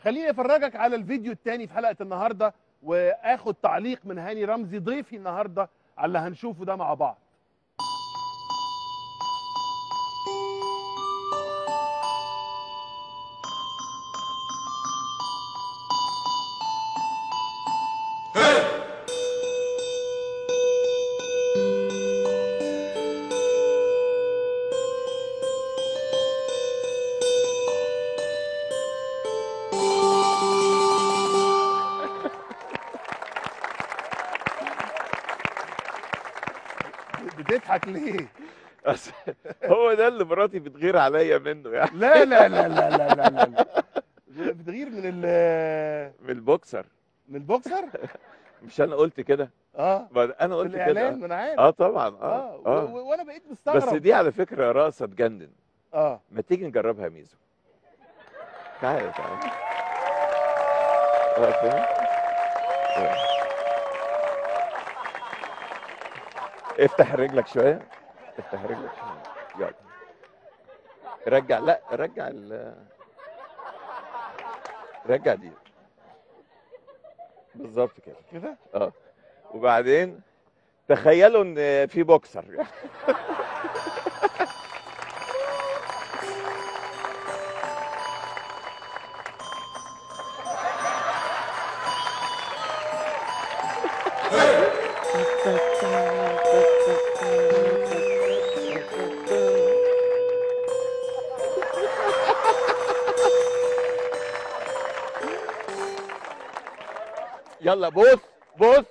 خليني افرجك على الفيديو الثاني في حلقه النهارده واخد تعليق من هاني رمزي ضيفي النهارده على اللي هنشوفه ده مع بعض بتضحك ليه؟ أصل هو ده اللي مراتي بتغير عليا منه يعني لا لا لا لا لا لا لا, لا. بتغير من ال من البوكسر من البوكسر؟ مش انا قلت كده اه ما انا في قلت الاعلان كده ما انا عارف اه طبعا اه اه, و- آه. و- وانا بقيت مستغرب بس دي على فكره رقصه تجنن اه ما تيجي نجربها يا ميزو تعالى تعالى اه فاهم آه. افتح رجلك شويه افتح رجلك شويه يلا رجع لا رجع ال رجع دي بالظبط كده كده اه وبعدين تخيلوا ان في بوكسر يلا بص بص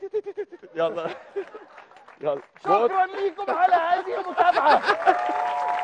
يلا يلا بص شكرا ليكم على هذه المتابعه